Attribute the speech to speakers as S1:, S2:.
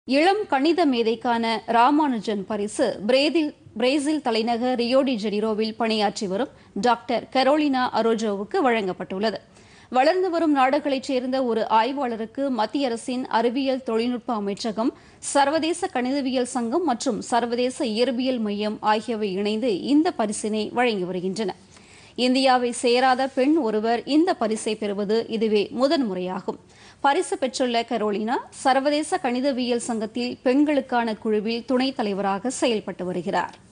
S1: இளம் கணித மேதைக்கான ராமானுஜன் பரிசு பிரேதில் பிரேசில் தலைநகர் ரியோடி ஜெனிரோவில் பணியாற்றி வரும் டாக்டர் கரோலினா அரோஜோவுக்கு வழங்கப்பட்டுள்ளது வளர்ந்து வரும் நாடுகளைச் சேர்ந்த ஒரு ஆய்வாளருக்கு மத்திய அரசின் அறிவியல் தொழில்நுட்ப அமைச்சகம் சர்வதேச கணிதவியல் சங்கம் மற்றும் சர்வதேச இயற்பியல் மையம் ஆகியவை இணைந்து இந்த பரிசினை வழங்கி வருகின்றன இந்தியாவை சேராத பெண் ஒருவர் இந்த பரிசை பெறுவது இதுவே முதன்முறையாகும் பரிசு பெற்றுள்ள கரோலினா சர்வதேச கணிதவியல் சங்கத்தில் பெண்களுக்கான குழுவில் துணைத் தலைவராக செயல்பட்டு வருகிறார்